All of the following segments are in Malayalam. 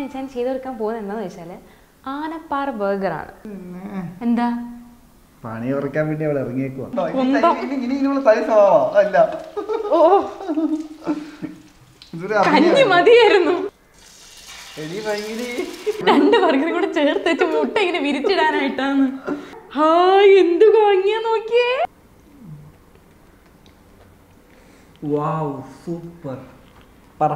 ഇച്ചാൻ ചെയ്ത് കൊടുക്കാൻ പോകുന്നത് എന്താണെന്ന് വെച്ചാൽ ആനപ്പാറ ബർഗറാണ് എന്താ പണി കുറയ്ക്കാൻ വേണ്ടി അവൾ ഇറങ്ങിയേക്കുവാ കുന്തം. ഇനി ഇതിനുള്ള സൈസ് ആവാ അല്ല ഓ ഇതൊരു കഞ്ഞി അഭിനയം. മതിയായിരുന്നു എടി ഭയങ്കര രണ്ട് ബർഗറും കൂടെ ചേർത്ത് വെച്ച് മുട്ട ഇങ്ങനെ വിരിച്ചിടാനായിട്ടാണ് ഹായ് എന്ത് ഭംഗിയാ നോക്കിയേ വാവ് സൂപ്പർ പറ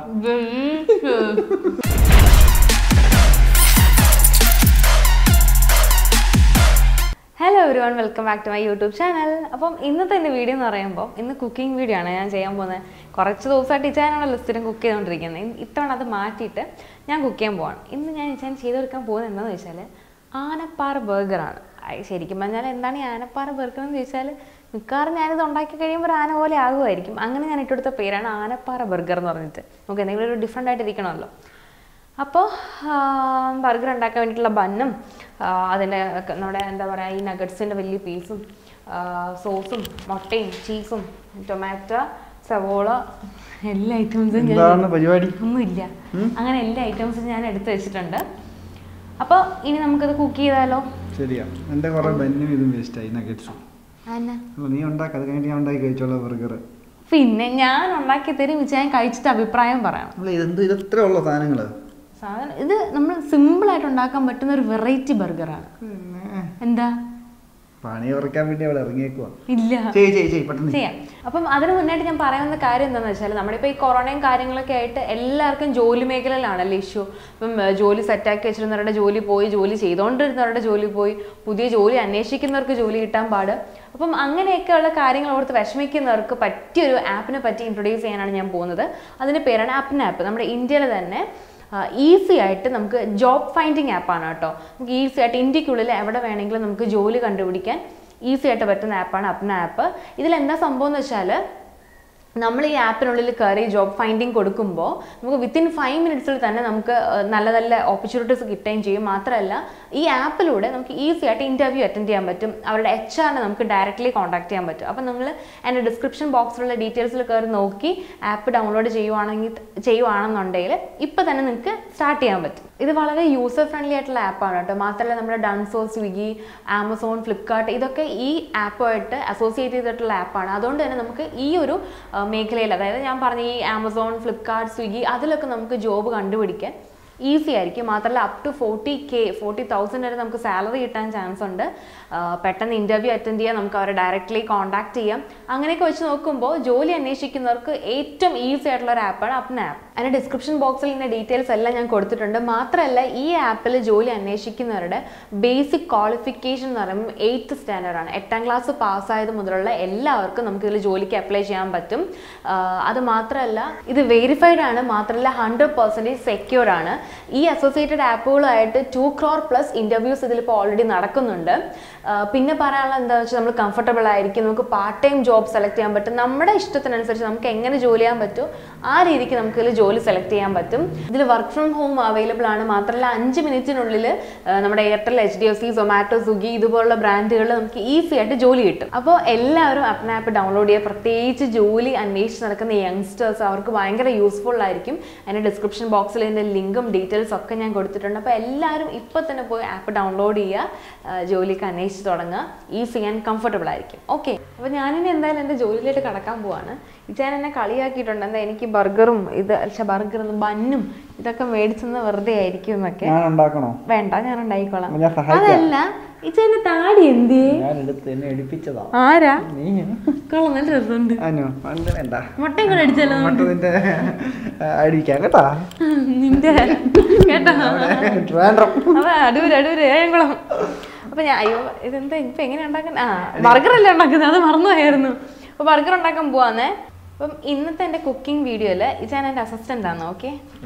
hello everyone welcome back to my YouTube channel അപ്പം ഇന്നത്തെ എൻ്റെ വീഡിയോ എന്ന് പറയുമ്പോൾ ഇന്ന് കുക്കിംഗ് വീഡിയോ ആണ് ഞാൻ ചെയ്യാൻ പോകുന്നത് കുറച്ച് ദിവസമായിട്ട് ഇച്ചാനാണല്ലോ സ്ഥിരം കുക്ക് ചെയ്തുകൊണ്ടിരിക്കുന്നത് ഇ- ഇത്തവണ അത് മാറ്റിയിട്ട് ഞാൻ കുക്ക് ചെയ്യാൻ പോവാണ് ഇന്ന് ഞാൻ ഇച്ചാൻ ചെയ്തെടുക്കാൻ പോകുന്നത് എന്താണെന്ന് വെച്ചാൽ ആനപ്പാറ ബർഗറാണ് ശരിക്കും പറഞ്ഞാൽ എന്താണ് ഈ ആനപ്പാറ ബർഗർ എന്ന് ചോദിച്ചാൽ മിക്കവാറും ഞാനിത് ഉണ്ടാക്കി കഴിയുമ്പോൾ ഒരു ആന പോലെ ആകുമായിരിക്കും അങ്ങനെ ഞാൻ ഇട്ടെടുത്ത പേരാണ് ആനപ്പാറ ബർഗർ എന്ന് പറഞ്ഞിട്ട് നമുക്ക് എന്തെങ്കിലും ഒരു ഡിഫറെൻ്റ് ആയിട്ട് ഇരിക്കണമല്ലോ അപ്പോൾ ബർഗർ ഉണ്ടാക്കാൻ വേണ്ടിയിട്ടുള്ള ബന്നും അതിൻ്റെ ഒക്കെ നമ്മുടെ എന്താ പറയുക ഈ നഗറ്റ്സിൻ്റെ വലിയ പീസും സോസും മുട്ടയും ചീസും ടൊമാറ്റോ സവോള എല്ലാ ഐറ്റംസും എന്താണ് പരിപാടി ഒന്നുമില്ല അങ്ങനെ എല്ലാ ഐറ്റംസും ഞാൻ എടുത്ത് വെച്ചിട്ടുണ്ട് അപ്പോൾ ഇനി നമുക്കത് കുക്ക് ചെയ്താലോ ശരിയാ എന്റെ കുറെ ബന്നും ഇതും വേസ്റ്റ് ആയി നഗറ്റ്സും അന്ന നീ ഉണ്ടാക്കി അത് കഴിഞ്ഞിട്ട് ഞാൻ ഉണ്ടാക്കി കഴിച്ചോളാം ബർഗർ പിന്നെ ഞാൻ ഉണ്ടാക്കി തരും ഞാൻ കഴിച്ചിട്ട് അഭിപ്രായം പറയണം നമ്മൾ ഇതെന്ത് ഇത് ഇത്ര ഉള്ള സാധനങ്ങള് സാധനം ഇത് നമ്മൾ സിമ്പിളായിട്ട് ഉണ്ടാക്കാൻ പറ്റുന്ന ഒരു വെറൈറ്റി ബർഗറാണ് എന്താ പണി കുറയ്ക്കാൻ വേണ്ടി അവൾ ഇറങ്ങിയേക്കുവാ ഇല്ല ചെയ്യ് ചെയ്യ് ചെയ്യ് പെട്ടെന്ന് ചെയ്യാം അപ്പം അതിന് മുന്നായിട്ട് ഞാൻ പറയുന്ന കാര്യം എന്താണെന്ന് വെച്ചാൽ നമ്മളിപ്പോൾ ഈ കൊറോണയും കാര്യങ്ങളൊക്കെ ആയിട്ട് എല്ലാവർക്കും ജോലി മേഖലയിലാണല്ലോ ഇഷ്യൂ ഇപ്പം ഏർ, ജോലി സെറ്റാക്കി വെച്ചിരുന്നവരുടെ ജോലി പോയി ജോലി ചെയ്തുകൊണ്ടിരുന്നവരുടെ ജോലി പോയി പുതിയ ജോലി അന്വേഷിക്കുന്നവർക്ക് ജോലി കിട്ടാൻ പാട് അപ്പം അങ്ങനെയൊക്കെയുള്ള കാര്യങ്ങൾ ഓർത്ത് വിഷമിക്കുന്നവർക്ക് പറ്റിയൊരു ആപ്പിനെ പറ്റി ഇൻട്രൊഡ്യൂസ് ചെയ്യാനാണ് ഞാൻ പോകുന്നത് അതിൻ്റെ പേരാണ് ആപ്പിൻ ആപ്പ് നമ്മുടെ ഇന്ത്യയിൽ തന്നെ ഈസി ആയിട്ട് നമുക്ക് ജോബ് ഫൈൻഡിങ് ആപ്പാണ് കേട്ടോ നമുക്ക് ഈസി ആയിട്ട് ഇന്ത്യക്കുള്ളിൽ എവിടെ വേണമെങ്കിലും നമുക്ക് ജോലി കണ്ടുപിടിക്കാൻ ഈസി ആയിട്ട് പറ്റുന്ന ആപ്പാണ് അപ്ന ആപ്പ് ഇതിൽ എന്താ സംഭവം എന്ന് വെച്ചാൽ നമ്മൾ ഈ ആപ്പിനുള്ളിൽ കയറി ജോബ് ഫൈൻഡിങ് കൊടുക്കുമ്പോൾ നമുക്ക് വിത്തിൻ ഫൈവ് മിനിറ്റ്സിൽ തന്നെ നമുക്ക് ഏഹ്, നല്ല നല്ല ഓപ്പർച്യൂണിറ്റീസ് കിട്ടുകയും ചെയ്യും മാത്രമല്ല ഈ ആപ്പിലൂടെ നമുക്ക് ഈസി ആയിട്ട് ഇൻ്റർവ്യൂ അറ്റൻഡ് ചെയ്യാൻ പറ്റും അവരുടെ എച്ച് ആറിനെ നമുക്ക് ഡയറക്റ്റ്ലി കോൺടാക്ട് ചെയ്യാൻ പറ്റും അപ്പം നിങ്ങൾ എൻ്റെ ഡിസ്ക്രിപ്ഷൻ ബോക്സിലുള്ള ഡീറ്റെയിൽസിൽ കയറി നോക്കി ആപ്പ് ഡൗൺലോഡ് ചെയ്യുവാണെങ്കിൽ ചെയ്യുവാണെന്നുണ്ടെങ്കിൽ ഇപ്പം തന്നെ നിങ്ങൾക്ക് സ്റ്റാർട്ട് ചെയ്യാൻ പറ്റും ഇത് വളരെ യൂസർ ഫ്രണ്ട്ലി ആയിട്ടുള്ള ആപ്പാണ് കേട്ടോ മാത്രമല്ല നമ്മുടെ ഡൺസോ സ്വിഗ്ഗി ആമസോൺ ഫ്ലിപ്കാർട്ട് ഇതൊക്കെ ഈ ആപ്പുമായിട്ട് അസോസിയേറ്റ് ചെയ്തിട്ടുള്ള ആപ്പാണ് അതുകൊണ്ട് തന്നെ നമുക്ക് ഈ ഒരു ആ, മേഖലയിൽ അതായത് ഞാൻ പറഞ്ഞ ഈ ആമസോൺ ഫ്ലിപ്കാർട്ട് സ്വിഗ്ഗി അതിലൊക്കെ നമുക്ക് ജോബ് കണ്ടുപിടിക്കാൻ ഈസി ആയിരിക്കും മാത്രമല്ല up to forty K forty thousand വരെ നമുക്ക് സാലറി കിട്ടാൻ ചാൻസ് ഉണ്ട് ആ, പെട്ടെന്ന് ഇൻ്റർവ്യൂ അറ്റൻഡ് ചെയ്യാം നമുക്ക് അവരെ ഡയറക്റ്റ്ലി കോൺടാക്ട് ചെയ്യാം അങ്ങനെയൊക്കെ വെച്ച് നോക്കുമ്പോൾ ജോലി അന്വേഷിക്കുന്നവർക്ക് ഏറ്റവും ഈസി ആയിട്ടുള്ള ഒരു ആപ്പാണ് അപ്ന ആപ്പ് അതിൻ്റെ ഡിസ്ക്രിപ്ഷൻ ബോക്സിൽ ഇതിൻ്റെ ഡീറ്റെയിൽസ് എല്ലാം ഞാൻ കൊടുത്തിട്ടുണ്ട് മാത്രമല്ല ഈ ആപ്പിൽ ജോലി അന്വേഷിക്കുന്നവരുടെ ബേസിക് ക്വാളിഫിക്കേഷൻ എന്ന് പറയുമ്പോൾ എയ്ത്ത് സ്റ്റാൻഡേർഡ് ആണ് എട്ടാം ക്ലാസ് പാസ്സായത് മുതലുള്ള എല്ലാവർക്കും നമുക്ക് ഇതിൽ ജോലിക്ക് അപ്ലൈ ചെയ്യാൻ പറ്റും ആ, അത് മാത്രമല്ല ഇത് വെരിഫൈഡ് ആണ് മാത്രമല്ല ഹൺഡ്രഡ് പെർസെൻറ്റേജ് സെക്യൂർ ആണ് ഈ അസോസിയേറ്റഡ് ആപ്പുകളായിട്ട് ടു ക്രോർ പ്ലസ് ഇൻ്റർവ്യൂസ് ഇതിലിപ്പോൾ ഓൾറെഡി നടക്കുന്നുണ്ട് ആ, പിന്നെ പറയാനുള്ള എന്താ വെച്ചാൽ നമ്മൾ കംഫർട്ടബിൾ ആയിരിക്കും നമുക്ക് പാർട്ട് ടൈം ജോബ് സെലക്ട് ചെയ്യാൻ പറ്റും നമ്മുടെ ഇഷ്ടത്തിനനുസരിച്ച് നമുക്ക് എങ്ങനെ ജോലി ചെയ്യാൻ പറ്റും ആ രീതിക്ക് നമുക്ക് ഇതിൽ ജോലി സെലക്ട് ചെയ്യാൻ പറ്റും ഇതിൽ വർക്ക് ഫ്രം ഹോം അവൈലബിൾ ആണ് മാത്രമല്ല അഞ്ച് മിനിറ്റിനുള്ളിൽ നമ്മുടെ Airtel H D F C Zomato Swiggy ഇതുപോലുള്ള ബ്രാൻഡുകളിൽ നമുക്ക് ഈസി ആയിട്ട് ജോലി കിട്ടും അപ്പോൾ എല്ലാവരും അപ്ന ആപ്പ് ഡൗൺലോഡ് ചെയ്യുക പ്രത്യേകിച്ച് ജോലി അന്വേഷിച്ച് നടക്കുന്ന യങ്സ്റ്റേഴ്സ് അവർക്ക് ഭയങ്കര യൂസ്ഫുൾ ആയിരിക്കും അതിൻ്റെ ഡിസ്ക്രിപ്ഷൻ ബോക്സിൽ ഇതിൻ്റെ ലിങ്കും ഡീറ്റെയിൽസ് ഒക്കെ ഞാൻ കൊടുത്തിട്ടുണ്ട് അപ്പോൾ എല്ലാവരും ഇപ്പോൾ തന്നെ പോയി ആപ്പ് ഡൗൺലോഡ് ചെയ്യുക ആ, ജോലിക്ക് അന്വേഷിച്ച് തുടങ്ങുക ഈസി ആൻഡ് കംഫർട്ടബിൾ ആയിരിക്കും ഓക്കെ അപ്പോൾ ഞാനിനി എന്തായാലും എൻ്റെ ജോലിയിലേക്ക് കടക്കാൻ പോവാണ് ഇച്ചാൻ എന്നെ കളിയാക്കിയിട്ടുണ്ട് എന്താ എനിക്ക് ബർഗറും ഇത് പക്ഷേ ബർഗറും ബന്നും ഇതൊക്കെ മേടിച്ചെന്ന് വെറുതെ ആയിരിക്കും എന്നൊക്കെ ഞാൻ ഉണ്ടാക്കണോ വേണ്ട ഞാൻ ഉണ്ടായിക്കോളാം അപ്പൊ ഞാൻ സഹായിക്കാം. അതല്ല ഇച്ചാന്റെ താടി എന്തിയേ ഞാൻ എടുത്ത് എന്നെ എടുപ്പിച്ചതാ ആരാ നീ കൊള്ളാം നല്ല രസമുണ്ട് അനു അത് വേണ്ട മുട്ടയും കൂടെ അടിച്ചല്ലോ മറ്റു നിന്റെ അടിക്കാം കേട്ടാ നിന്റെ കേട്ടോ ട്രിവാൻഡ്രം അതെ അടൂര് അടൂര് ഏഴംകുളം അപ്പൊ ഞാൻ അയ്യോ ഇതെന്താ ഇപ്പൊ എങ്ങനെ ഉണ്ടാക്കാൻ ആ ബർഗർ അല്ലേ ഉണ്ടാക്കുന്നത് അത് മറന്നുപോയായിരുന്നു അപ്പൊ ബർഗർ ഉണ്ടാക്കാൻ പോവാന്നേ അപ്പം ഇന്നത്തെ എന്റെ കുക്കിംഗ് വീഡിയോയില് ഇച്ചാൻ എന്റെ അസിസ്റ്റന്റ് ആണ് ഓക്കെ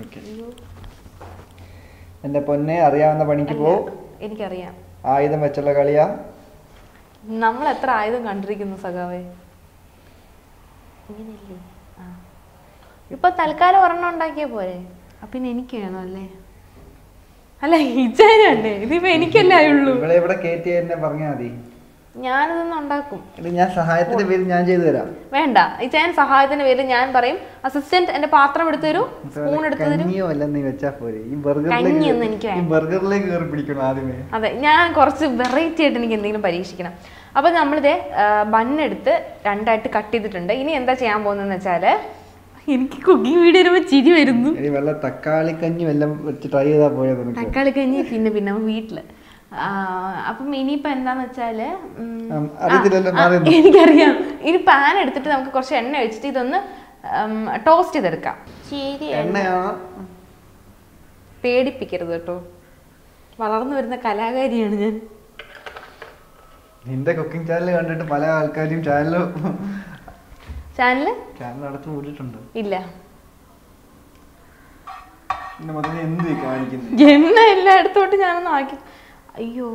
എന്റെ പൊന്നെ അറിയാവുന്ന പണിക്ക് പോ എനിക്കറിയാം ആയുധം വെച്ചുള്ള കളിയാ നമ്മൾ എത്ര ആയുധം കണ്ടിരിക്കുന്നു സഖാവേ ഇങ്ങനെയല്ലേ ആ ഇപ്പൊ തൽക്കാലം ഒരെണ്ണം ഉണ്ടാക്കിയ പോരെ അപ്പൊ പിന്നെ എനിക്ക് വേണം അല്ലേ അല്ല ഇച്ചാനല്ലേ ഇതിപ്പോ എനിക്കല്ലേ ആയുള്ളൂ ഇവിടെ ഇവിടെ കയറ്റി എന്നെ പറഞ്ഞാ മതി ഞാനിതൊന്നും ഉണ്ടാക്കും എടി, ഞാൻ സഹായത്തിന്റെ പേര് ഞാൻ ചെയ്തു തരാം വേണ്ട ഇച്ചാൻ സഹായത്തിന് പേരിൽ ഞാൻ പറയും അസിസ്റ്റന്റ് എന്റെ പാത്രം എടുത്തു തരൂ സ്പൂൺ എടുത്തു തരൂ കഞ്ഞിയോ അല്ല നീ വെച്ചാ പോരെ ഈ കഞ്ഞിയൊന്നും എനിക്ക് ബർഗറിലേക്ക് ഈ വേണ്ട. ബർഗറിലേക്ക് കയറി പിടിക്കണം ആദ്യമേ അതെ ഞാൻ കുറച്ച് വെറൈറ്റി ആയിട്ട് എനിക്ക് എന്തെങ്കിലും പരീക്ഷിക്കണം അപ്പോൾ നമ്മളിത് ബണ്ണെടുത്ത് രണ്ടായിട്ട് കട്ട് ചെയ്തിട്ടുണ്ട് ഇനി എന്താ ചെയ്യാൻ പോകുന്നതെന്ന് വെച്ചാൽ എനിക്ക് കുക്കിംഗ് വീഡിയോ വരുമ്പോൾ ചിരി വരുന്നു എടി വല്ല തക്കാളി കഞ്ഞി വല്ലതും വെച്ച് ട്രൈ ചെയ്താ പോയത് നിനക്ക് തക്കാളി കഴിഞ്ഞ് പിന്നെ പിന്നെ വീട്ടിൽ അപ്പം ഇനിയിപ്പോൾ എന്താന്ന് വെച്ചാൽ ആ, അറിയത്തില്ലല്ലോ, മാറി നിന്നോ. എനിക്കറിയാം ഇനി പാൻ എടുത്തിട്ട് നമുക്ക് കുറച്ച് എണ്ണ ഒഴിച്ചിട്ട് ഇതൊന്ന് ടോസ്റ്റ് ചെയ്തെടുക്കാം ശരി എണ്ണയാണോ പേടിപ്പിക്കരുത് കേട്ടോ വളർന്നു വരുന്ന കലാകാരിയാണ് ഞാൻ നിന്റെ കുക്കിംഗ് ചാനൽ കണ്ടിട്ട് പല ആൾക്കാരും ചാനൽ ചാനൽ ചാനൽ അടച്ചു മൂടിയിട്ടുണ്ട് ഇല്ല പിന്നെ മുതലേ എന്ത് കാണിക്കുന്നത് എണ്ണ എല്ലായിടത്തോട്ട് ഞാനൊന്ന് ആക്കി അയ്യോ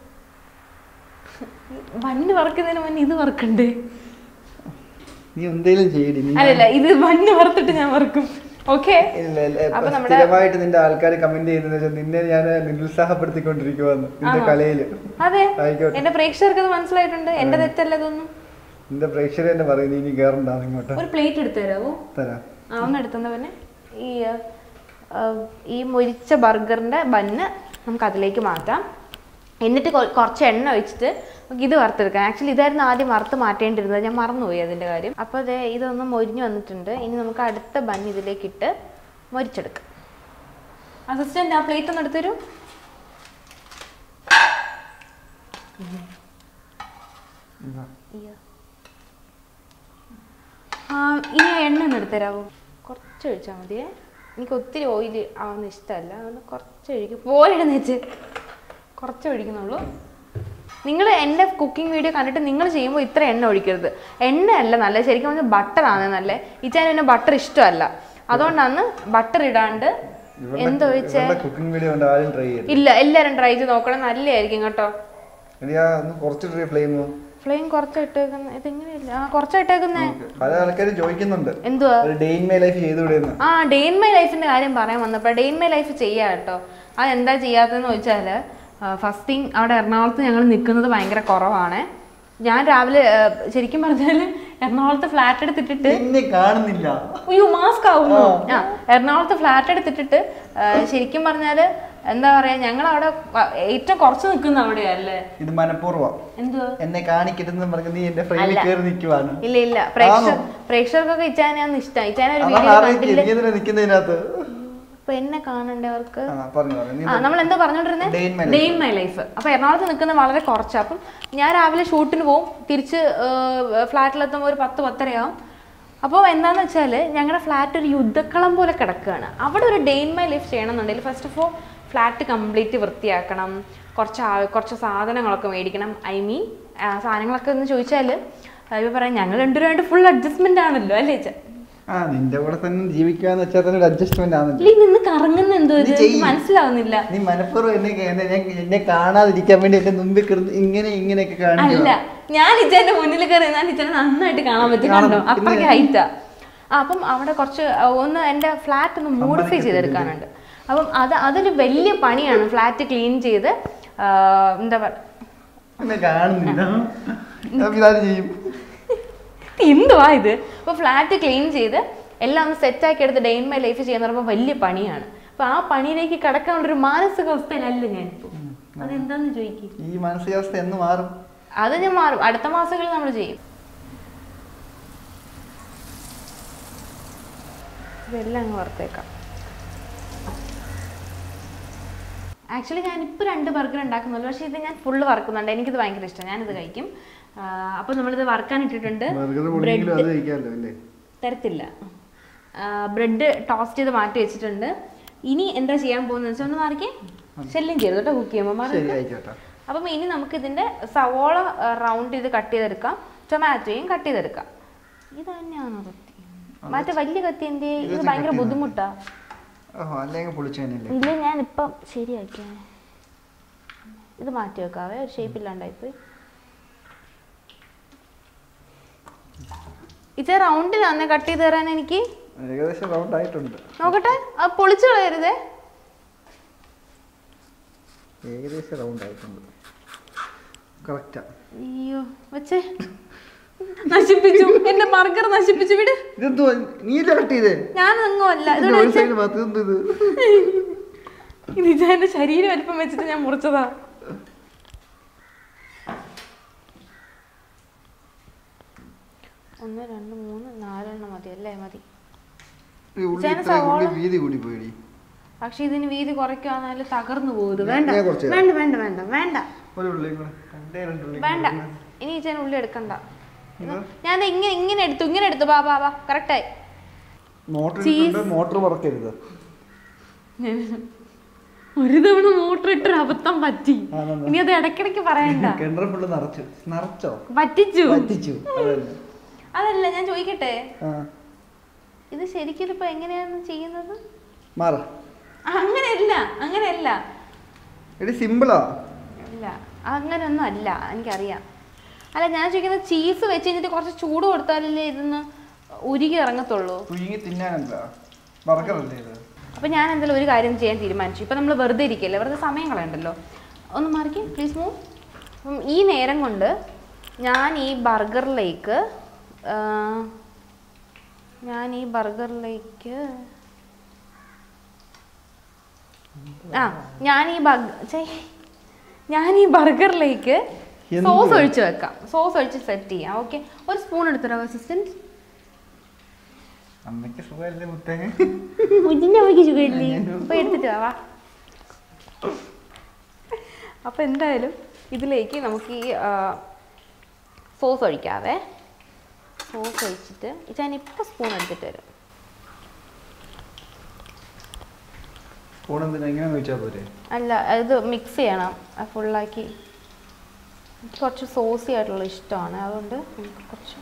മണ്ണ് വറക്കുന്നതിന് മുന്നേ ഇത് വറക്കണ്ടേ നീ എന്തേലും ചെയ്യടി നീ അല്ലല്ല ഇത് മണ്ണ് വറുത്തിട്ട് ഞാൻ വറക്കും ഓക്കെ ഇല്ല, ഇല്ല, ഇപ്പൊ അപ്പൊ നമ്മുടെ- സ്ഥിരമായിട്ട് നിന്റെ ആൾക്കാർ കമന്റ് ചെയ്യുന്നത് വെച്ചാൽ നിന്നെ ഞാൻ നിരുത്സാഹപ്പെടുത്തിക്കൊണ്ടിരിക്കുവാന്ന് നിന്റെ ആണോ? കലയില് അതെ ആയിക്കോട്ടെ. എന്റെ പ്രേക്ഷകർക്ക് അത് മനസ്സിലായിട്ടുണ്ട് എന്റെ തെറ്റല്ല ഇതൊന്നും നിന്റെ പ്രേക്ഷകർ തന്നെ പറയുന്നു ഇനി കയറണ്ടാന്ന് ഇങ്ങോട്ട് ഒരു പ്ലേറ്റ് എടുത്തു തരാമോ തരാം ആ ഒന്ന് എടുത്തുന്ന പിന്നെ ഈ ആ, ഈ മൊരിച്ച ബർഗറിന്റെ ബന്ന് നമുക്ക് അതിലേക്ക് മാറ്റാം എന്നിട്ട് കൊ- കുറച്ച് എണ്ണ ഒഴിച്ചിട്ട് നമുക്ക് ഇത് വറുത്തെടുക്കാം ആക്ച്വലി ഇതായിരുന്നു ആദ്യം വറുത്ത് മാറ്റേണ്ടിരുന്നത് ഞാൻ മറന്നുപോയി അതിൻ്റെ കാര്യം അപ്പോൾ അതെ ഇതൊന്ന് മൊരിഞ്ഞ് വന്നിട്ടുണ്ട് ഇനി നമുക്ക് അടുത്ത ബൺ ഇതിലേക്ക് ഇട്ട് മൊരിച്ചെടുക്കാം അസിസ്റ്റന്റ് ആ പ്ലേറ്റ് ഒന്ന് എടുത്തരും ആ ഇനി ആ എണ്ണ ഒന്ന് എടുത്തരാവോ കുറച്ച് ഒഴിച്ചാൽ മതിയേ എനിക്ക് ഒത്തിരി ഓയിൽ ആവുന്ന ഇഷ്ടമല്ല അതുകൊണ്ട് കുറച്ച് ഒഴിക്കും പോലെടുന്ന് വെച്ച് കുറച്ച് ഒഴിക്കുന്നുള്ളൂ നിങ്ങൾ എൻ്റെ കുക്കിംഗ് വീഡിയോ കണ്ടിട്ട് നിങ്ങൾ ചെയ്യുമ്പോൾ ഇത്ര എണ്ണ ഒഴിക്കരുത് എണ്ണയല്ല നല്ല ശരിക്കും പറഞ്ഞാൽ ബട്ടറാണ് നല്ല ഇച്ചാൻ പിന്നെ ബട്ടർ ഇഷ്ടമല്ല അതുകൊണ്ടാണ് ബട്ടർ ഇടാണ്ട് എന്തൊഴിച്ചേ കുക്കിംഗ് വീഡിയോ ഉണ്ട് ആരും ട്രൈ ചെയ്തു ഇല്ല എല്ലാവരും ട്രൈ ചെയ്ത് നോക്കണം നല്ലതായിരിക്കും കേട്ടോ എടി ആ ഒന്ന് കുറച്ച് ഫ്ലെയിം ഫ്ലെയിം കുറച്ചിട്ടേക്കുന്ന ഇതെങ്ങനെയില്ല ആ കുറച്ചിട്ടേക്കുന്നേ പല ആൾക്കാരും ചോദിക്കുന്നുണ്ട് എന്തുവാ ഒരു ഡേ ഇൻ മൈ ലൈഫ് ചെയ്തുകൂടെയെന്ന് ആ ഡേ ഇൻ മൈ ലൈഫിന്റെ കാര്യം പറയാൻ വന്നപ്പോൾ ഡേ ഇൻ മൈ ലൈഫ് ചെയ്യാം കേട്ടോ അതെന്താ ചെയ്യാത്തതെന്ന് ചോദിച്ചാൽ ഫസ്റ്റ് തിങ് അവിടെ എറണാകുളത്ത് ഞങ്ങൾ നിൽക്കുന്നത് ഭയങ്കര കുറവാണ് ഞാൻ രാവിലെ ആ, ശരിക്കും പറഞ്ഞാൽ എറണാകുളത്ത് ഫ്ലാറ്റ് എടുത്തിട്ടിട്ട് എന്നെ കാണുന്നില്ല അയ്യോ മാസ്ക് ആവുന്നു ആ എറണാകുളത്ത് ഫ്ലാറ്റ് എടുത്തിട്ടിട്ട് ആ, ശരിക്കും പറഞ്ഞാൽ എന്താ പറയാ ഞങ്ങൾ അവിടെ വ- ഏറ്റവും കുറച്ച് നിൽക്കുന്ന അവിടെയല്ലേ ഇത് മനഃപൂർവ്വം എന്തുവാ എന്നെ കാണിക്കരുതെന്ന് പറഞ്ഞ് നീ എന്റെ ഫ്രെയിമിൽ അല്ല. കയറി നിൽക്കുവാണ് ഇല്ല ഇല്ല പ്രേക്ഷകർ പ്രേക്ഷകർക്കൊക്കെ ഇച്ചാനാന്ന് ഇഷ്ടം ഇച്ചാന ഒരു വീഡിയോ കണ്ടില്ല എനിക്കെന്തിനാ നിൽക്കുന്നതിനകത്ത് അപ്പൊ എന്നെ കാണണ്ടവർക്ക് ആ പറഞ്ഞു പറഞ്ഞു നീ ആ നമ്മൾ എന്താ പറഞ്ഞോണ്ടിരുന്നത് Day in my day in my life അപ്പൊ എറണാകുളത്ത് നിൽക്കുന്ന വളരെ കുറച്ച് അപ്പം ഞാൻ രാവിലെ ഷൂട്ടിന് പോകും തിരിച്ച് ഫ്ലാറ്റിലെത്തുമ്പോൾ ഒരു പത്ത് പത്തരയാവും അപ്പോൾ എന്താന്ന് വെച്ചാൽ ഞങ്ങളുടെ ഫ്ലാറ്റ് ഒരു യുദ്ധക്കളം പോലെ കിടക്കുകയാണ് അവിടെ ഒരു ഡേ ഇൻ മൈ ലൈഫ് ചെയ്യണമെന്നുണ്ടെങ്കിൽ first of all flat complete വൃത്തിയാക്കണം കുറച്ച് ആ- കുറച്ച് സാധനങ്ങളൊക്കെ മേടിക്കണം ഐ മീൻ സാധനങ്ങളൊക്കെ എന്ന് ചോദിച്ചാൽ ഇപ്പോൾ പറയാം ഞങ്ങൾ രണ്ടുപേരുമായിട്ട് ഫുൾ അഡ്ജസ്റ്റ്മെന്റ് ആണല്ലോ അല്ലേ ചേ ആ നിന്റെ കൂടെ തന്നെ ജീവിക്കാന്ന് വെച്ചാൽ തന്നെ ഒരു അഡ്ജസ്റ്റ്മെന്റ് ആണല്ലോ ഇല്ല നിന്ന് കറങ്ങുന്ന എന്തോ ഇത് നീ ചെയ്യ്. മനസ്സിലാവുന്നില്ല നീ മനഃപൂർവ്വം എന്നെ എന്നെ ഞാൻ- എന്നെ കാണാതിരിക്കാൻ വേണ്ടി എന്റെ മുമ്പിൽ കിടന്ന് ഇങ്ങനെ ഇങ്ങനെയൊക്കെ അല്ല കാണിക്കുക ഞാൻ ഇച്ചേന്റെ മുന്നിൽ കയറി ഞാൻ ഇച്ചേനെ നന്നായിട്ട് കാണാൻ പറ്റും കാണാൻ കണ്ടോ പറ്റും. അത്രയ്ക്ക് ഹൈറ്റാ ആ അപ്പം അവിടെ കുറച്ച് ഒന്ന് എൻ്റെ ഫ്ലാറ്റ് ഒന്ന് മോഡിഫൈ ചെയ്തെടുക്കാനുണ്ട് അപ്പം അത് അതൊരു വലിയ പണിയാണ് ഫ്ലാറ്റ് ക്ലീൻ ചെയ്ത് ആ, എന്താ പറയുക എന്നെ കാണുന്നില്ല അപ്പൊ ഇതാരും ചെയ്യും എന്തുവാ ഇത് അപ്പോൾ ഫ്ലാറ്റ് ക്ലീൻ ചെയ്ത് എല്ലാം ഒന്ന് സെറ്റാക്കി എടുത്ത് ഡേ ഇൻ മൈ ലൈഫ് ചെയ്യുന്ന പറയുമ്പോൾ വലിയ പണിയാണ് അപ്പോൾ ആ പണിയിലേക്ക് കിടക്കാനുള്ളൊരു മാനസികാവസ്ഥയിലല്ല ഞാനിപ്പോൾ അതെന്താന്ന് ചോദിക്കും ഈ മാനസികാവസ്ഥ എന്ന് മാറും അത് ഞാൻ മാറും അടുത്ത മാസങ്ങളിൽ നമ്മൾ ചെയ്യും ഇതെല്ലാം അങ്ങ് വറുത്തേക്കാം ആക്ച്വലി ഞാനിപ്പോൾ രണ്ട് ബർഗർ ഉണ്ടാക്കുന്നുള്ളൂ പക്ഷേ ഇത് ഞാൻ ഫുള്ള് വറുക്കുന്നുണ്ട് എനിക്കിത് ഭയങ്കര ഇഷ്ടം ഞാനിത് കഴിക്കും അപ്പോൾ നമ്മളിത് വറുക്കാൻ ഇട്ടിട്ടുണ്ട് ബർഗർ പൊടിയെങ്കിലും അത് കഴിക്കാമല്ലോ അല്ലേ തരത്തില്ല ബ്രെഡ് ടോസ്റ്റ് ചെയ്ത് മാറ്റി വെച്ചിട്ടുണ്ട് ഇനി എന്താ ചെയ്യാൻ പോകുന്നത് വെച്ചാൽ ഒന്ന് മാറിക്കേ ശല്യം ചെയ്തു കേട്ടോ കുക്ക് ചെയ്യുമ്പോൾ മാറി ശരി ആയിക്കോട്ടെ അപ്പം ഇനി നമുക്ക് ഇതിന്റെ സവോള റൗണ്ട് ചെയ്ത് കട്ട് ചെയ്തെടുക്കാം ടൊമാറ്റോയും കട്ട് ചെയ്തെടുക്കാം ഇത് തന്നെയാണോ കത്തി മറ്റേ വലിയ കത്തി എന്തേ ഇത് ഇത് ഭയങ്കര cut ബുദ്ധിമുട്ടാ ഓഹോ അല്ലെങ്കിൽ പൊളിച്ചേനല്ലേ ഇല്ല ഞാനിപ്പം ശരിയാക്കിയ ഇത് മാറ്റി വെക്കാവേ ഒരു ഷേപ്പ് ഇല്ലാണ്ടായിപ്പോയി ഇത് റൗണ്ടിലാന്നേ കട്ട് ചെയ്ത് തരാൻ എനിക്ക് ഏകദേശം റൗണ്ട് ആയിട്ടുണ്ട് നോക്കട്ടെ ആ പൊളിച്ചു കളയരുതേ ഏകദേശം റൗണ്ട് ആയിട്ടുണ്ട് കറക്റ്റാ അയ്യോ വെച്ചേ നശിപ്പിച്ചു എന്റെ ബർഗർ നശിപ്പിച്ചു വിട് ഇതെന്തോ നീയല്ലേ കട്ട് ചെയ്തേ ഞാനൊന്നും അല്ല ഇതിന്റെ ഇതോടെ ഒരു വെച്ചേ സൈഡ് മാത്രം ഇതെന്തോ ഇത് ഇത് ഇതാ എന്റെ ശരീരം വലിപ്പം വെച്ചിട്ട് ഞാൻ മുറിച്ചതാ ഒന്ന് രണ്ട് മൂന്ന് നാലെണ്ണം മതി അല്ലേ മതി ഈ ഉള്ളി ഇച്ചാന് ഇത്രയും ഉള്ളി സവാള- വീതി കൂടി പോയി പക്ഷെ ഇതിന് വീതി കുറയ്ക്കുകയാണെങ്കിൽ തകർന്നു പോകുന്നത് വേണ്ട ഞാൻ കുറച്ച് തരാം. വേണ്ട വേണ്ട വേണ്ട വേണ്ട ഒരു ഉള്ളിയും കൂടെ രണ്ടേ രണ്ട് ഉള്ളി വേണ്ട ഇനി ചേച്ചി ഉള്ളി എടുക്കണ്ട ഞാൻ ദേ ഇങ്ങനെ ഇങ്ങനെ എടുത്തു ഇങ്ങനെ എടുത്തു ബാ ബാ ബാ കറക്റ്റായി മോട്ടർ Cheese. മോട്ടർ പറക്കരുത് ഒരു തവണ മോട്ടർ ഇട്ടൊരു അബദ്ധം പറ്റി ആണെന്ന്. ഇനി അത് ഇടയ്ക്കിടയ്ക്ക് പറയണ്ട കിണറ് ഫുള്ള് നിറച്ചു നിറച്ചോ പറ്റിച്ചു പറ്റിച്ചു അതല്ല അതല്ല ഞാൻ ചോദിക്കട്ടെ ആ ഇത് ശരിക്കും ഇതിപ്പോ എങ്ങനെയാണ് ചെയ്യുന്നത് മാറ അങ്ങനെയല്ല അങ്ങനെയല്ല എടി സിമ്പിളാ ഇല്ല അങ്ങനെയൊന്നും അല്ല എനിക്കറിയാം അല്ല ഞാൻ ചോദിക്കുന്നത് ചീസ് വെച്ച് കഴിഞ്ഞിട്ട് കുറച്ച് ചൂട് കൊടുത്താലല്ലേ ഇതൊന്ന് ഉരുകി ഇറങ്ങത്തുള്ളൂ പുഴുങ്ങി തിന്നാനല്ല ബർഗറല്ലേ ഇത് അപ്പൊ ഞാൻ എന്തായാലും ഒരു കാര്യം ചെയ്യാൻ തീരുമാനിച്ചു ഇപ്പൊ നമ്മൾ വെറുതെ ഇരിക്കല്ലേ വെറുതെ സമയം കളയണ്ടല്ലോ ഒന്ന് മാറിക്കേ പ്ലീസ് മൂവ് അപ്പം ഈ നേരം കൊണ്ട് ഞാൻ ഈ ബർഗറിലേക്ക് ഞാൻ ഈ ബർഗറിലേക്ക് ആ ഞാൻ ഈ ബർഗ ഞാൻ ഈ ബർഗറിലേക്ക് എന്ത്? സോസ് ഒഴിച്ച് വെക്കാം സോസ് ഒഴിച്ച് സെറ്റ് ചെയ്യാം ഓക്കെ ഒരു സ്പൂൺ എടുത്തരോ അസിസ്റ്റന്റ് അമ്മയ്ക്ക് സുഖമല്ലേ മുത്തേ മുജിന്റെ അമ്മയ്ക്ക് സുഖമില്ലേ അപ്പൊ എടുത്തിട്ട് വാ, വാ അപ്പൊ എന്തായാലും ഇതിലേക്ക് നമുക്ക് ഈ സോസ് ഒഴിക്കാവേ സോസ് ഒഴിച്ചിട്ട് ഞാൻ ഇപ്പൊ സ്പൂൺ എടുത്തിട്ട് വരും സ്പൂൺ എന്തിനാ ഇങ്ങനെ ചോദിച്ചാൽ പോരെ അല്ല ഇത് മിക്സ് ചെയ്യണം ഫുള്ളാക്കി എനിക്ക് കുറച്ച് സോസി ആയിട്ടുള്ള ഇഷ്ടമാണ് അതുകൊണ്ട് നമുക്ക് കുറച്ച്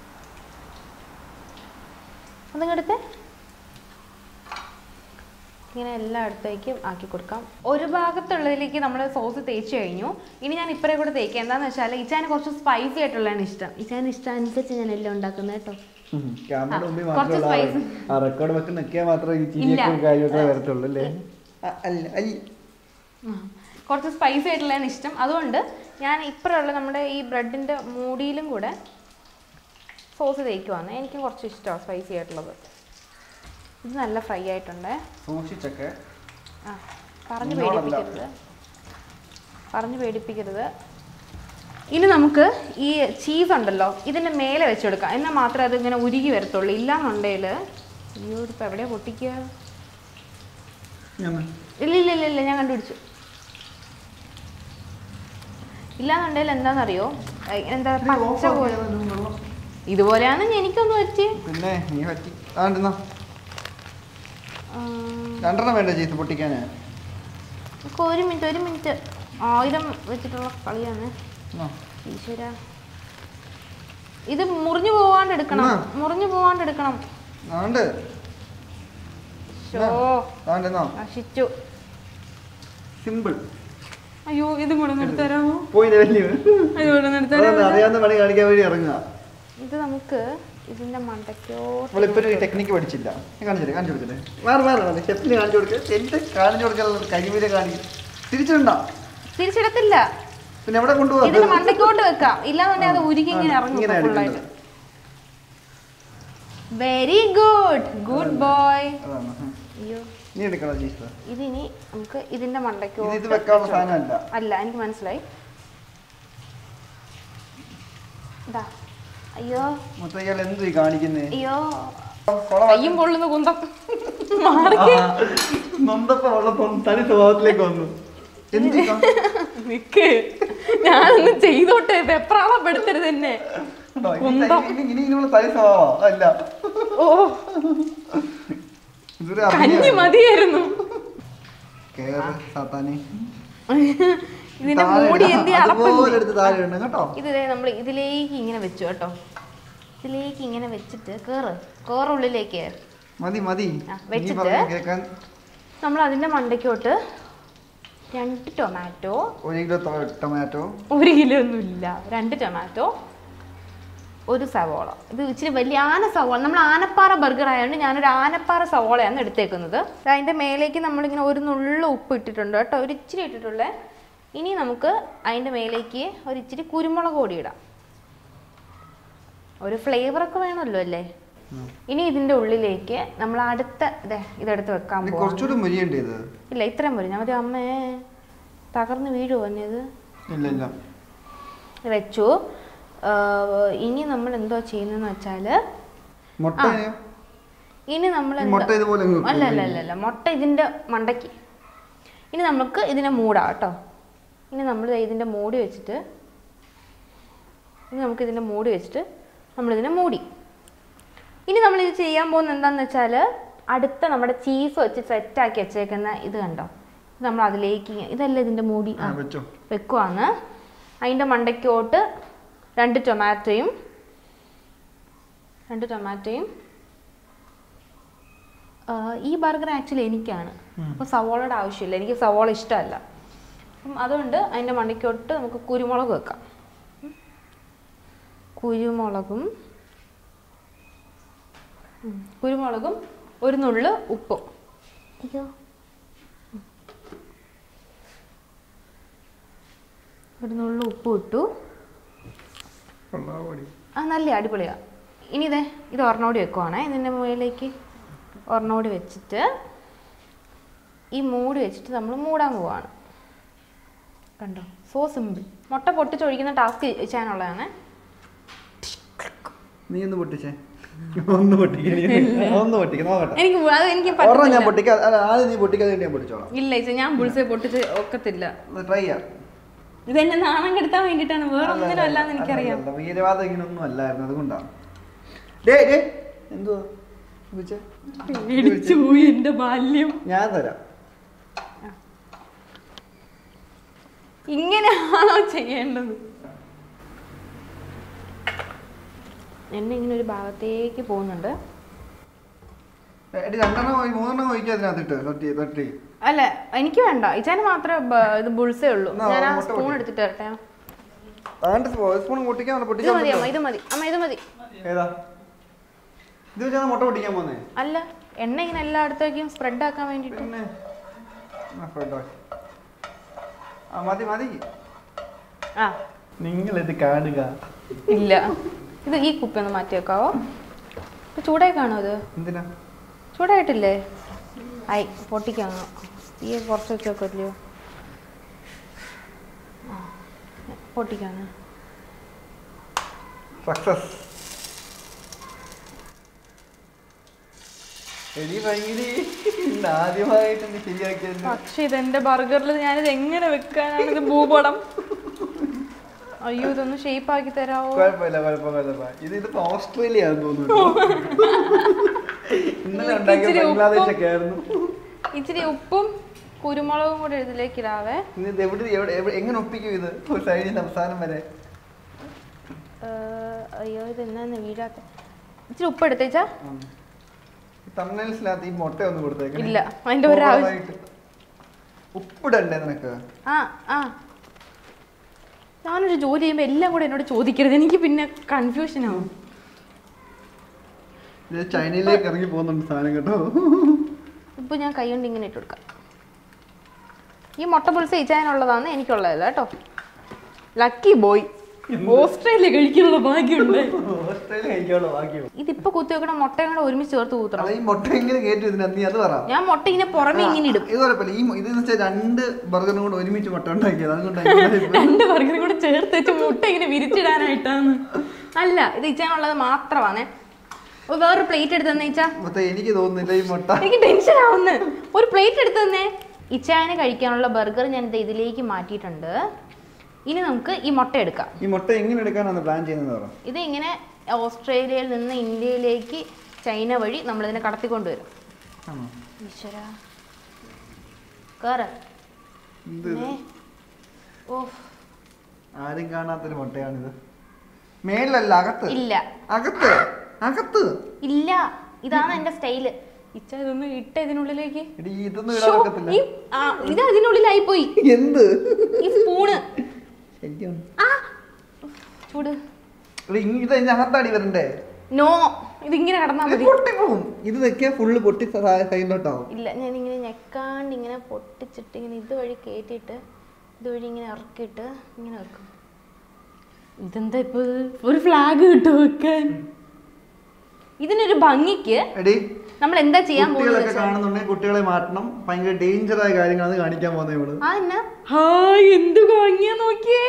അതിങ്ങടുത്ത് ഇങ്ങനെ എല്ലായിടത്തേക്കും ആക്കി കൊടുക്കാം ഒരു ഭാഗത്തുള്ളതിലേക്ക് നമ്മൾ സോസ് തേച്ച് കഴിഞ്ഞു ഇനി ഞാൻ ഇപ്പറേ കൂടെ തേക്കാം എന്താന്ന് വെച്ചാൽ ഇച്ചാന് കുറച്ച് സ്പൈസി ആയിട്ടുള്ളതാണ് ഇഷ്ടം ഇച്ചാന് ഇഷ്ടം അനുസരിച്ച് ഞാൻ എല്ലാം ഉണ്ടാക്കുന്നത് കേട്ടോ ക്യാമറ മുമ്പിൽ കുറച്ച് മാത്രമേ spice. ആ റെക്കോർഡ് വെക്ക് നിൽക്കിയാൽ മാത്രമേ ഈ ഇല്ല. ചിരിയൊക്കെ കാര്യമൊക്കെ വരത്തുള്ളൂ അല്ലേ ആ, അല്ല അയ്യ ഉം. കുറച്ച് സ്പൈസി ആയിട്ടുള്ളതാണ് ഇഷ്ടം അതുകൊണ്ട് ഞാൻ ഇപ്പഴുള്ള നമ്മുടെ ഈ ബ്രെഡിൻ്റെ മൂടിയിലും കൂടെ സോസ് തേക്കുവാണ് എനിക്ക് കുറച്ച് ഇഷ്ടമാണ് സ്പൈസി ആയിട്ടുള്ളത് ഇത് നല്ല ഫ്രൈ ആയിട്ടുണ്ട് സൂക്ഷിച്ചൊക്കെ ആ പറഞ്ഞു നിന്നോടല്ല. പേടിപ്പിക്കരുത് പറഞ്ഞു പേടിപ്പിക്കരുത് ഇനി നമുക്ക് ഈ ചീസ് ഉണ്ടല്ലോ ഇതിൻ്റെ മേലെ വെച്ച് കൊടുക്കാം എന്നാൽ മാത്രമേ അത് ഇങ്ങനെ ഉരുകി വരത്തുള്ളൂ ഇല്ലാന്നുണ്ടെങ്കിൽ അയ്യോ ഇതിപ്പോൾ എവിടെയാണ് പൊട്ടിക്കുക ഞാൻ ഇല്ല ഇല്ല ഇല്ല ഇല്ല ഞാൻ കണ്ടുപിടിച്ചു ഇല്ലാന്നുണ്ടെങ്കിൽ എന്താണെന്നറിയോ ഏ, എന്താ പച്ച പോലെ ഇതുപോലെയാണ് എനിക്കൊന്ന് വെച്ച് പിന്നെ നീ പറ്റി ആണ്ടെന്നാ രണ്ടെണ്ണം വേണ്ട ചീസ് പൊട്ടിക്കാന് ഒരു മിനിറ്റ് ഒരു മിനിറ്റ് ആയിരം വെച്ചിട്ടുള്ള കളിയാണ് എന്നാ. ഈശ്വര ഇത് മുറിഞ്ഞു പോവാണ്ട് എടുക്കണം എന്നാ? മുറിഞ്ഞു പോവാണ്ട് എടുക്കണം ആണ്ട് ഷോ ആണ്ടെന്നാ നശിച്ചു സിമ്പിൾ അയ്യോ ഇതും കൂടെ ഒന്ന് എടുത്ത് തരാമോ പോയി വലിയ അയ്യോ ഇവിടെ ഒന്ന് എടുത്ത് തരാമോ അറിയാവുന്ന പണി കാണിക്കാൻ വേണ്ടി ഇറങ്ങുക ഇത് നമുക്ക് ഇതിന്റെ മണ്ടയ്ക്കോ നമ്മളിപ്പോഴും ഈ ടെക്നിക്ക് പഠിച്ചില്ല ഞാൻ കാണിച്ചില്ലേ കാണിച്ചു കൊടുക്കല്ലേ മാറി മാറി മാറി ഷെഫിന് കാണിച്ചു കൊടുക്കുക എന്റെ കാണിച്ചു കൊടുക്കാനുള്ള കഴിവിലെ കാണിക്കും തിരിച്ചിട്ടുണ്ടോ തിരിച്ചിടത്തില്ല പിന്നെ എവിടെ ഇതിന്റെ കൊണ്ടുപോകാം മണ്ടയ്ക്കോട്ട് വെക്കാം ഇല്ലാന്നുണ്ടെങ്കിൽ അത് ഉരുക്കി ഇങ്ങനെ ആ, ഇറങ്ങും ഇങ്ങനെ ഫുള്ളായിട്ട് വെരി ഗുഡ് ഗുഡ് ബോയ് അതാണ് ഉം. അയ്യോ നീ എടുക്കണോ ചീസ് ഇതിനി നമുക്ക് ഇതിന്റെ മണ്ടയ്ക്കോ ഇത് ഇത് വെക്കാനുള്ള സാധനമല്ല അല്ല എനിക്ക് മനസ്സിലായി ഇതാ അയ്യോ മൊത്തം ഇയാൾ എന്തു ഈ കാണിക്കുന്നേ അയ്യോ കൊളവാ- കയ്യും പൊള്ളുന്ന കുന്തം മാറിക്ക്. ആ, നൊന്തപ്പം ഉള്ള തൊ- തനി സ്വഭാവത്തിലേക്ക് വന്നു എന്ത് ഈ കാ- നിക്ക് ഞാനൊന്ന് ചെയ്തോട്ടെ വെപ്രാളപ്പെടുത്തരുത് എന്നെ കണ്ടോ? ഇനി കുന്തം. ഇനി ഇനി ഇതിനുള്ള തനി സ്വഭാവം അല്ല ഓ ഇതൊരു കഞ്ഞി അഭിനയം. മതിയായിരുന്നു കേറ് സാത്താനെ ഇതിന്റെ താഴെ മൂടി ഇടാം. എന്തി അതുപോലെ അടപ്പുണ്ട് എടുത്ത് താഴെ ഇടണം കേട്ടോ ഇത് നമ്മൾ ഇതിലേക്ക് ഇങ്ങനെ വെച്ചു കേട്ടോ ഇതിലേക്ക് ഇങ്ങനെ വെച്ചിട്ട് കേറ് കേറുള്ളിലേക്ക് മതി മതി ആ, നീ വെച്ചിട്ട് പറഞ്ഞ കേൾക്കാൻ നമ്മൾ അതിന്റെ മണ്ടയ്ക്കോട്ട് രണ്ട് ടൊമാറ്റോ ഒരു കിലോ ടൊ- ടൊമാറ്റോ ഒരു കിലോ ഒന്നുമില്ല രണ്ട് ടൊമാറ്റോ ഒരു സവോള ഇത് ഇച്ചിരി വലിയ ആന സവോള നമ്മൾ ആനപ്പാറ ബർഗർ ആയതുകൊണ്ട് ഞാനൊരു ആനപ്പാറ സവോളയാണ് എടുത്തേക്കുന്നത് അതിൻ്റെ മേലേക്ക് നമ്മളിങ്ങനെ ഒരു നുള്ള ഉപ്പ് ഇട്ടിട്ടുണ്ട് കേട്ടോ ഒരു ഇച്ചിരി ഇട്ടിട്ടുള്ളേ ഇനി നമുക്ക് അതിൻ്റെ മേലേക്ക് ഒരു ഇച്ചിരി കുരുമുളക് പൊടി ഇടാം ഒരു ഫ്ലേവറൊക്കെ വേണമല്ലോ അല്ലേ ഇനി ഇതിൻ്റെ ഉള്ളിലേക്ക് നമ്മൾ അടുത്ത ഇതേ ഇതെടുത്ത് വെക്കാൻ ഇത് പോവാം കുറച്ചുകൂടി മുരിയുണ്ട് ഇത് ഇല്ല ഇത്രയും പോലും ഞാൻ മതി അമ്മേ തകർന്ന് വീഴുമോ ഇത് ഇല്ല ഇല്ല വെച്ചു ആ, ഇനി നമ്മൾ എന്തോ ചെയ്യുന്നതെന്ന് വെച്ചാൽ മുട്ട ആ. ഇനി നമ്മൾ ഈ മുട്ട ഇതുപോലെ അങ്ങ് വെക്കും. അല്ല അല്ല അല്ല അല്ല മുട്ട ഇതിൻ്റെ മണ്ടയ്ക്ക് ഇനി നമുക്ക് ഇതിനെ മൂടാം കേട്ടോ ഇനി നമ്മൾ ദേ ഇതിൻ്റെ മൂടി വെച്ചിട്ട് ഇനി നമുക്ക് ഇതിൻ്റെ മൂടി വെച്ചിട്ട് നമ്മളിതിനെ മൂടി ഇനി നമ്മൾ ഇത് ചെയ്യാൻ പോകുന്നത് എന്താണെന്ന് വെച്ചാൽ അടുത്ത നമ്മുടെ ചീസ് വെച്ച് സെറ്റാക്കി വെച്ചേക്കുന്ന ഇത് കണ്ടോ ഇത് നമ്മൾ അതിലേക്ക് ഇങ്ങനെ- ഇതല്ലേ ഇതിൻ്റെ മൂടി ആ ആ വെച്ചോ വെക്കുവാണ് അതിൻ്റെ മണ്ടയ്ക്കോട്ട് രണ്ട് ടൊമാറ്റോയും രണ്ട് ടൊമാറ്റോയും ആ, ഈ ബർഗർ ആക്ച്വലി എനിക്കാണ് അപ്പോൾ സവോളയുടെ ആവശ്യമില്ല എനിക്ക് സവോള ഇഷ്ടമല്ല അപ്പം അതുകൊണ്ട് അതിൻ്റെ മണ്ടയ്ക്കോട്ട് നമുക്ക് കുരുമുളക് വെക്കാം ഉം. കുരുമുളകും ഉം, കുരുമുളകും ഒരു നുള്ള് ഉപ്പും അയ്യോ ഒരു നുള്ളു ഉപ്പ് ഇട്ടു ആ നല്ല അടിപൊളിയാ ഇനി ഇതേ ഇത് ഒരെണ്ണോടി വെക്കുവാണേ ഇതിൻ്റെ മുകളിലേക്ക് ഒരെണ്ണോടി വെച്ചിട്ട് ഈ മൂടി വെച്ചിട്ട് നമ്മൾ മൂടാൻ പോവാണ് കണ്ടോ സോ സിമ്പിൾ മുട്ട പൊട്ടിച്ചൊഴിക്കുന്ന ടാസ്ക് ചെയ്യാനുള്ളതാണ് നീ ഒന്ന് പൊട്ടിച്ചേ ഒന്ന് പൊട്ടിക്കേ ഒന്ന് പൊട്ടിക്ക നോക്കട്ടെ എനിക്ക് അത് എനിക്ക് ഒരെണ്ണം ഞാൻ പറ്റത്തില്ല. പൊട്ടിക്കാ അല്ല ആദ്യം നീ പൊട്ടിക്കാതെ വേണ്ടി ഞാൻ പൊട്ടിച്ചോളാം ഇല്ല ഇച്ച ഞാൻ ബുൾസെ പൊട്ടിച്ച് ഒക്കത്തില്ല ഒന്ന് ട്രൈ ചെയ്യാം ഇത് എന്നെ നാണം കെടുത്താൻ വേണ്ടിയിട്ടാണ് വേറെ ഒന്നിനും അല്ലാന്ന് എനിക്കറിയാം അല്ല, വീരവാദം ഇങ്ങനൊന്നും അല്ലായിരുന്നു അതുകൊണ്ടാണ് ഡേ ഡേ എന്തുവാ ചോദിച്ചേ? പേടിച്ചു പോയി എന്റെ ബാല്യം ഞാൻ തരാം ഇങ്ങനെയാണോ ചെയ്യേണ്ടത് എന്നെ ഇങ്ങനെ ഒരു ഭാഗത്തേക്ക് പോകുന്നുണ്ട് എടി രണ്ടെണ്ണം ഒഴി- മൂന്നെണ്ണം ഒഴിക്കുക അതിനകത്തിട്ട് തൊട്ടി തൊട്ടി അല്ല എനിക്ക് വേണ്ട ഇച്ചാന് മാത്രമേ ബ- ഇത് ബുൾസേ ഉള്ളൂ എന്നാ, ഞാൻ ആ മുട്ട സ്പൂൺ പൊട്ടി. എടുത്തിട്ട് തരട്ടെ താണ്ട് സ്പൂൺ പൊട്ടിക്കാൻ ഇത് പൊട്ടിക്കാൻ മതി അമ്മ പറ്റുമോ? ഇത് മതി അമ്മ ഇത് മതി ഏതാ ഇത് വെച്ചാൽ മുട്ട പൊട്ടിക്കാൻ പോന്നേ അല്ല എണ്ണ ഇങ്ങനെ എല്ലായിടത്തേക്കും സ്പ്രെഡ് ആക്കാൻ വേണ്ടിട്ട് പിന്നെ ആ, പോയിട്ടോ. ആ മതി മതി ആ നിങ്ങളിത് കാണുക ഇല്ല ഇത് ഈ കുപ്പി ഒന്ന് മാറ്റി വെക്കാവോ ഇത് ചൂടായി കാണോ ഇത് എന്തിനാ ചൂടായിട്ടില്ലേ ആയി പൊട്ടിക്കാങ്ങോ ഈ കുറച്ച് വെച്ച് വെക്കില്ലയോ ആ പൊട്ടിക്കാണ് സക്സസ് എടി ഭയങ്കര ഇന്ന് ആദ്യമായിട്ട് നീ ശരിയാക്കിയത് പക്ഷെ ഇതെന്റെ ബർഗറിൽ ഞാനിത് എങ്ങനെ വെക്കാനാണ് ഇത് ഭൂപടം അയ്യോ ഇതൊന്ന് ഷേപ്പ് ആക്കി തരാവോ കുഴപ്പമില്ല കുഴപ്പമില്ല ഇത് ഇതിപ്പോ ഓസ്ട്രേലിയ ആണെന്ന് തോന്നുന്നു ഇന്നലെ ഉണ്ടാക്കിയ ഇച്ചിരി ഉപ്പും- ബംഗ്ലാദേശൊക്കെ ആയിരുന്നു ഇച്ചിരി ഉപ്പും കുരുമുളകും കൂടെ ഇതിലേക്ക് ഇടാവേ ഇനി ഇത് എവിടെ എവിടെ എവിടെ- എങ്ങനെ ഒപ്പിക്കും ഇത് ഒരു സൈഡിൽ അവസാനം വരെ ഏഹ്, അയ്യോ ഇത് എന്നാന്ന് വീഴാത്ത ഇച്ചിരി ഉപ്പ് എടുത്തേച്ചാ തമിഴ്നാട്ടിനകത്ത് ഈ മുട്ട ഒന്ന് കൊടുത്തേക്കണേ ഇല്ല, അതിന്റെ ഒരു ആവശ്യം- ഓവറായിട്ട്. ഉപ്പിടണ്ടേ നിനക്ക് ആ ആ ഞാനൊരു ജോലി ചെയ്യുമ്പോൾ എല്ലാം കൂടെ എന്നോട് ചോദിക്കരുത് എനിക്ക് പിന്നെ കൺഫ്യൂഷൻ ആവും ഇത് ചൈനയിലേക്ക് ഇറങ്ങി പോകുന്നുണ്ട് സാധനം കേട്ടോ ഉപ്പ് ഞാൻ കൈ കൊണ്ട് ഇങ്ങനെ ഇട്ട് കൊടുക്കാം ഈ മുട്ട പുളിസ ഇച്ചാനുള്ളതാണ് എനിക്കുള്ളതല്ല കേട്ടോ ലക്കി ബോയ് ഓസ്ട്രേലിയ കഴിക്കാനുള്ള ഭാഗ്യമുണ്ട് ഓസ്ട്രേലിയ കഴിക്കാനുള്ള ബാക്കി ഇതിപ്പോ കുത്തി വെക്കണ മുട്ടയും കൂടെ ഒരുമിച്ച് ചേർത്ത് കൂത്തണം അല്ല ഈ മുട്ട എങ്ങനെ കയറ്റി ഇതിനകത്ത് നീ അത് പറ ഞാൻ മുട്ട ഇങ്ങനെ പുറമെ ഇങ്ങനെ ഇടും ഇത് കുഴപ്പമില്ല ഈ ഇത് വെച്ചാൽ രണ്ട് ബർഗറിനും കൂടെ ഒരുമിച്ച് മുട്ട ഉണ്ടാക്കിയത് അതുകൊണ്ട് രണ്ട് ബർഗറും കൂടെ ചേർത്ത് വെച്ച് മുട്ട ഇങ്ങനെ വിരിച്ചിടാനായിട്ടാണ് അല്ല ഇത് ഇച്ചാനുള്ളത് മാത്രമാണ് ഒരു വേറൊരു പ്ലേറ്റ് എടുത്ത് തന്നെ ഇച്ചാ മൊത്തം എനിക്ക് തോന്നുന്നില്ല ഈ മുട്ട എനിക്ക് ടെൻഷൻ ആവുന്നു ഒരു പ്ലേറ്റ് എടുത്ത് തന്നെ ഇച്ചാന് കഴിക്കാനുള്ള ബർഗർ ഞാൻ ദേ ഇതിലേക്ക് മാറ്റിയിട്ടുണ്ട് ഇനി നമുക്ക് ഈ മുട്ട എടുക്കാം ഈ മുട്ട എങ്ങനെ എടുക്കാനാണ് പ്ലാൻ ചെയ്യുന്നത് പറ ഇത് ഇങ്ങനെ ഓസ്ട്രേലിയയിൽ നിന്ന് ഇന്ത്യയിലേക്ക് ചൈന വഴി നമ്മളിതിനെ കടത്തിക്കൊണ്ടുവരും ആണോ ഈശ്വര കേറ എന്ത് ഇത്? ഓ ആരും കാണാത്തൊരു മുട്ടയാണിത് മേളിലല്ല അകത്ത് ഇല്ല അകത്ത് അകത്ത് ഇല്ല ഇതാണ് എന്റെ സ്റ്റൈല് ഇച്ച ഇതൊന്ന് ഇട്ട ഇതിനുള്ളിലേക്ക് എടി ഇതൊന്നും ശ്ശോ, ഇടാൻ ഒക്കത്തില്ല ഈ- ആ, ഇത് അതിനുള്ളിലായി പോയി എന്ത് ഈ സ്പൂണ് ശല്യം. ആ ചൂട് എടി, ഇങ്ങ- ഇത് അതിന്റെ അകത്താടി വരണ്ടേ നോ ഇതിങ്ങനെ കടന്നാ ഇത് മതി പൊട്ടിപ്പോവും ഇത് വെക്കാൻ ഫുള്ള് പൊട്ടി സൈഡിലോട്ടാവും ഇല്ല ഞാൻ ഇങ്ങനെ ഞെക്കാണ്ട് ഇങ്ങനെ പൊട്ടിച്ചിട്ട് ഇങ്ങനെ ഇതുവഴി കയറ്റിയിട്ട് ഇതുവഴി ഇങ്ങനെ ഇറക്കിയിട്ട് ഇങ്ങനെ വെക്കും ഇതെന്താ ഇപ്പൊ ഇത്? ഒരു ഫ്ലാഗ് കിട്ടും വെക്കാൻ ഇതിനൊരു ഭംഗിക്ക് എടി നമ്മൾ എന്താ ചെയ്യാൻ പോകുന്നത് കുട്ടികളൊക്കെ കാണുന്നുണ്ടെങ്കിൽ കുട്ടികളെ മാറ്റണം ഭയങ്കര ഡേഞ്ചറായ കാര്യങ്ങളാണ് കാണിക്കാൻ പോകുന്നത് ഇവള് ആ എന്നാ ഹായ് എന്ത് ഭംഗിയാ നോക്കിയേ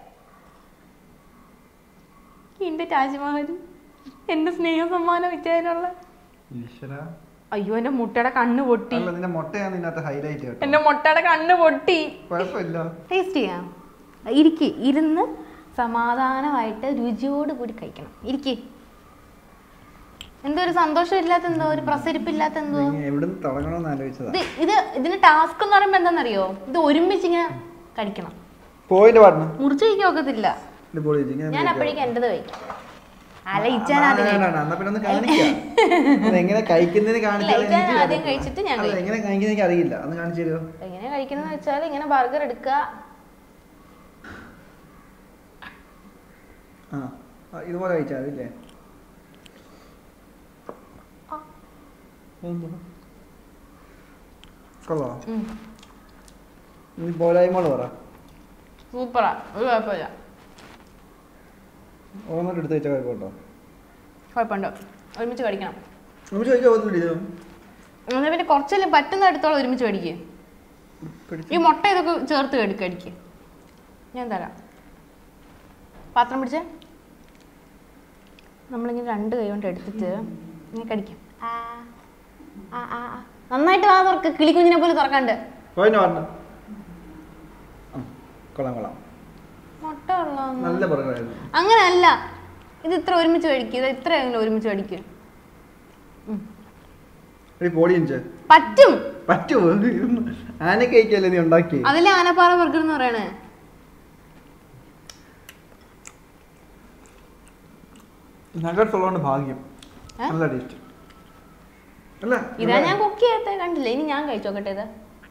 എന്റെ താജ്മഹൽ എന്റെ സ്നേഹ സമ്മാനം വെച്ചതിനുള്ള ഈശ്വര അയ്യോ എന്റെ മുട്ടയുടെ കണ്ണ് പൊട്ടി അല്ല നിന്റെ മുട്ടയാണ് ഇതിനകത്ത് ഹൈലൈറ്റ് കേട്ടോ എന്റെ മുട്ടയുടെ കണ്ണ് പൊട്ടി കുഴപ്പമില്ല ടേസ്റ്റ് ചെയ്യാം ഇരിക്ക് ഇരുന്ന് സമാധാനമായിട്ട് രുചിയോട് കൂടി കഴിക്കണം ഇരിക്ക് എന്തോ ഒരു സന്തോഷം ഇല്ലാത്ത എന്തോ ഒരു പ്രസരിപ്പില്ലാത്ത എന്തോ നീ എവിടുന്ന് തുടങ്ങണമെന്ന് ആലോചിച്ചതാ ഇത് ഇത് ഇതിന് ടാസ്ക് എന്ന് പറയുമ്പോ എന്താണെന്നറിയോ ഇത് ഒരുമിച്ച് ഇങ്ങനെ കഴിക്കണം പോയിന്റ് പാടണം മുറിച്ച് കഴിക്കാൻ ഒക്കത്തില്ല ഇത് പൊളി ചേച്ചി, ഞാൻ ഞാൻ വിളിക്കാം. അപ്പോഴേക്കും എന്റേത് കഴിക്കും അല്ല ആ, ഇച്ചാൻ ആ, ആദ്യം വേണ്ട, വേണ്ട, എന്നാ പിന്നെ ഒന്ന് കാണിക്കാം അതെങ്ങനെ കഴിക്കുന്നതിന് കാണിച്ചാൽ ഇല്ല, ഇച്ചാൻ എനിക്ക് ആദ്യം അറിയാം. കഴിച്ചിട്ട് ഞാൻ അല്ല, എങ്ങനെ കഴിക്കുന്ന എനിക്ക് അറിയില്ല ഒന്ന് കാണിച്ചു തരുമോ എങ്ങനെ കഴിക്കുന്നത് വെച്ചാൽ ഇങ്ങനെ ബർഗർ എടുക്കുക ആ ആ, ഇതുപോലെ കഴിച്ചാൽ അതില്ലേ ആ. എന്തുവാ? കൊള്ളാം ഉം. നീ പോരായ്മകൾ പറ സൂപ്പറാ ഒരു കുഴപ്പമില്ല ഓർമ്മ എടുത്ത് വെച്ചാൽ കുഴപ്പമുണ്ടോ കുഴപ്പമുണ്ടോ ഒരുമിച്ച് കഴിക്കണം നമുക്ക് ചോദിക്കാൻ പോകുന്നില്ല ഇത് എന്നാൽ പിന്നെ കുറച്ചല്ലേ പറ്റുന്ന അടുത്തോളം ഒരുമിച്ച് കഴിക്കുക പിടിച്ച്. ഈ മുട്ട ഇതൊക്കെ ചേർത്ത് കടിക്കുക അടിക്കുക ഞാൻ തരാം പാത്രം പിടിച്ചേ നമ്മളിങ്ങനെ രണ്ട് കൈ കൊണ്ട് എടുത്തിട്ട് ഇങ്ങനെ കടിക്കും ആ ആ ആ ആ. നന്നായിട്ട് വാ തുറക്ക് കിളിക്കുഞ്ഞിനെ പോലെ തുറക്കാണ്ട് പോയിന്റ് പാടണം ആ, കൊള്ളാം കൊള്ളാം മുട്ട ഉള്ളതൊന്നും നല്ല ബർഗറായിരുന്നു അങ്ങനെയല്ല ഇത് ഇത്ര ഒരുമിച്ച് കഴിക്കുക ഇത് ഇത്ര എങ്ങനെ ഒരുമിച്ച് കഴിക്കുക ഒരു പോടി ഇഞ്ച് പറ്റും പറ്റുമോ ആന കഴിക്കല്ലേ നീ ഉണ്ടാക്കി അതിലെ ആനപ്പാറ ബർഗർ എന്ന് പറയണേ നഗറ്റ്സ് ഉള്ളതുകൊണ്ട് ഭാഗ്യം ഏ? നല്ല ടേസ്റ്റ് അല്ല ഇതാ ഞാൻ കുക്ക് ചെയ്യാത്ത കണ്ടില്ല ഇനി ഞാൻ കഴിച്ചോക്കട്ടെ ഇത്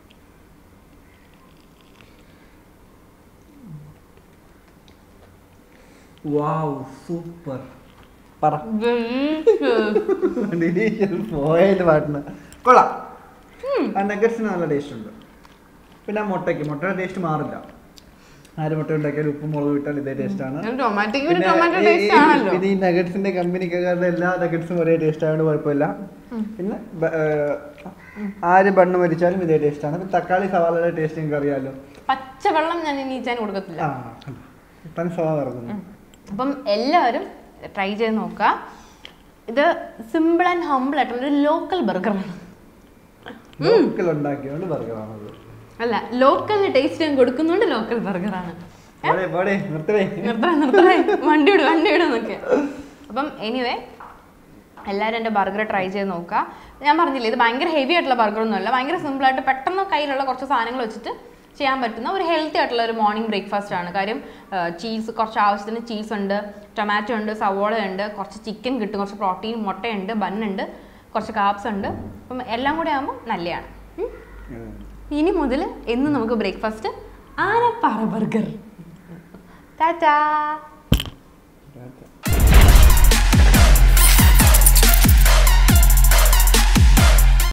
വാവ് സൂപ്പർ പറ Delicious. ഡിലീഷ്യസ് പോയത് പാട്ടിന് കൊള്ളാം ആ നഗറ്റ്സിന് നല്ല ടേസ്റ്റ് ഉണ്ട് പിന്നെ ആ മുട്ടയ്ക്ക് മുട്ടയുടെ ടേസ്റ്റ് മാറില്ല ആര് മുട്ട ഉണ്ടാക്കിയാലും ഉപ്പും മുളക് ഇട്ടാൽ ഇതേ ടേസ്റ്റ് ആണ് ഒരു ടൊമാറ്റോക്ക് ഒരു പിന്നെ ടൊമാറ്റോ ഈ- ടേസ്റ്റ് ഈ- ആണല്ലോ പിന്നെ ഈ നഗറ്റ്സിന്റെ കമ്പനിക്കാരുടെ എല്ലാ നഗറ്റ്സും ഒരേ ടേസ്റ്റ് ആയതുകൊണ്ട് കുഴപ്പമില്ല പിന്നെ ബ- ഏർ, ആര് ബണ്ണ് മരിച്ചാലും ഇതേ ടേസ്റ്റ് ആണ് പിന്നെ തക്കാളി സവാളയുടെ ടേസ്റ്റ് നിങ്ങൾക്ക് അറിയാലോ പച്ചവെള്ളം ഞാൻ ഇനി ചെയ്യാൻ കൊടുക്കത്തില്ല ആ തനി സവാള ഇറങ്ങുന്നു അപ്പം എല്ലാവരും ട്രൈ ചെയ്ത് നോക്കുക ഇത് സിമ്പിൾ ആൻഡ് ഹംബിൾ ആയിട്ടുള്ള ഒരു ലോക്കൽ ബർഗറാണ് ലോക്കൽ ഉണ്ടാക്കിയോണ്ട് ബർഗറാണത് അല്ല ലോക്കലിന് ടേസ്റ്റ് ഞാൻ കൊടുക്കുന്നുണ്ട് ലോക്കൽ ബർഗറാണ് പോടെ പോടെ നിർത്തവേ നിർത്തണേ നിർത്തണേ വണ്ടി വിടും വണ്ടി വിടും എന്നൊക്കെ അപ്പം എനിവേ എല്ലാവരും എൻ്റെ ബർഗർ ട്രൈ ചെയ്ത് നോക്കുക ഞാൻ പറഞ്ഞില്ലേ ഇത് ഭയങ്കര ഹെവി ആയിട്ടുള്ള ബർഗർ ഒന്നുമല്ല ഭയങ്കര simple ആയിട്ട് പെട്ടെന്ന് കയ്യിലുള്ള കുറച്ച് സാധനങ്ങൾ വെച്ചിട്ട് ചെയ്യാൻ പറ്റുന്ന ഒരു ഹെൽത്തി ആയിട്ടുള്ള ഒരു മോർണിംഗ് ബ്രേക്ക്ഫാസ്റ്റ് ആണ് കാര്യം ചീസ് കുറച്ച് ആവശ്യത്തിന് ചീസ് ഉണ്ട് ടൊമാറ്റോ ഉണ്ട് സവോള ഉണ്ട് കുറച്ച് ചിക്കൻ കിട്ടും കുറച്ച് പ്രോട്ടീൻ മുട്ടയുണ്ട് ബണ്ണുണ്ട് കുറച്ച് കാപ്സ് ഉണ്ട് അപ്പം എല്ലാം കൂടെ ആകുമ്പോൾ നല്ലതാണ് ഉം. ഇനി മുതൽ എന്ന് നമുക്ക് breakfast Anappara burger tata Tata.